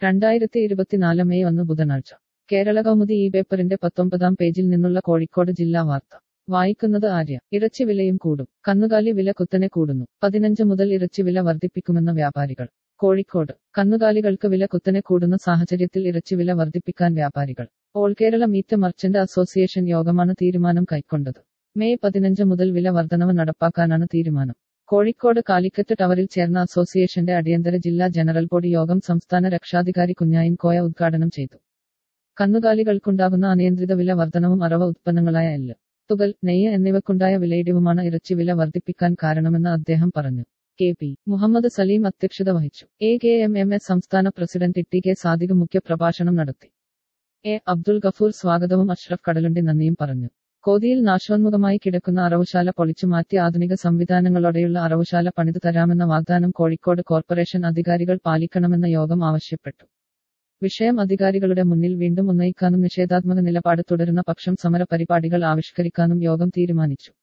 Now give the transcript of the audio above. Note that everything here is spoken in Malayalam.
രണ്ടായിരത്തി ഇരുപത്തിനാല് മെയ് ഒന്ന് ബുധനാഴ്ച കേരള കൗമുദി ഈ പേപ്പറിന്റെ പത്തൊമ്പതാം പേജിൽ നിന്നുള്ള കോഴിക്കോട് ജില്ലാ വാർത്ത വായിക്കുന്നത് ആര്യ ഇറച്ചി വിലയും കൂടും കന്നുകാലി വില കുത്തനെ കൂടുന്നു പതിനഞ്ച് മുതൽ ഇറച്ചി വില വർദ്ധിപ്പിക്കുമെന്ന വ്യാപാരികൾ കോഴിക്കോട് കന്നുകാലികൾക്ക് വില കുത്തനെ കൂടുന്ന സാഹചര്യത്തിൽ ഇറച്ചി വില വർദ്ധിപ്പിക്കാൻ വ്യാപാരികൾ all Kerala meat merchant association യോഗമാണ് തീരുമാനം കൈക്കൊണ്ടത് മെയ് പതിനഞ്ച് മുതൽ വില വർധനവ് നടപ്പാക്കാനാണ് തീരുമാനം കോഴിക്കോട് കാലിക്കറ്റ് ടവറിൽ ചേർന്ന അസോസിയേഷന്റെ അടിയന്തര ജില്ലാ ജനറൽ ബോഡി യോഗം സംസ്ഥാന രക്ഷാധികാരി കുഞ്ഞായിൻ കോയ ഉദ്ഘാടനം ചെയ്തു കന്നുകാലികൾക്കുണ്ടാകുന്ന അനിയന്ത്രിത വില വർധനവും അറവ ഉത്പന്നങ്ങളായ എല്ല് തുകൽ നെയ്യ് എന്നിവയ്ക്കുണ്ടായ വിലയിടിവുമാണ് ഇറച്ചി വില വർദ്ധിപ്പിക്കാൻ കാരണമെന്ന് അദ്ദേഹം പറഞ്ഞു കെ പി മുഹമ്മദ് സലീം അധ്യക്ഷത വഹിച്ചു A K M M S സംസ്ഥാന പ്രസിഡന്റ് ടി കെ സാദിഖ് മുഖ്യ പ്രഭാഷണം നടത്തി എ അബ്ദുൽ ഗഫൂർ സ്വാഗതവും അഷ്റഫ് കടലുണ്ടി നന്ദിയും പറഞ്ഞു കോതിയിൽ നാശോന്മുഖമായി കിടക്കുന്ന അറവുശാല പൊളിച്ചുമാറ്റി ആധുനിക സംവിധാനങ്ങളോടെയുള്ള അറവുശാല പണിതു തരാമെന്ന വാഗ്ദാനം കോഴിക്കോട് കോർപ്പറേഷൻ അധികാരികൾ പാലിക്കണമെന്ന യോഗം ആവശ്യപ്പെട്ടു വിഷയം അധികാരികളുടെ മുന്നിൽ വീണ്ടും ഉന്നയിക്കാനും നിഷേധാത്മക നിലപാട് തുടരുന്ന പക്ഷം സമര പരിപാടികൾ ആവിഷ്കരിക്കാനും യോഗം തീരുമാനിച്ചു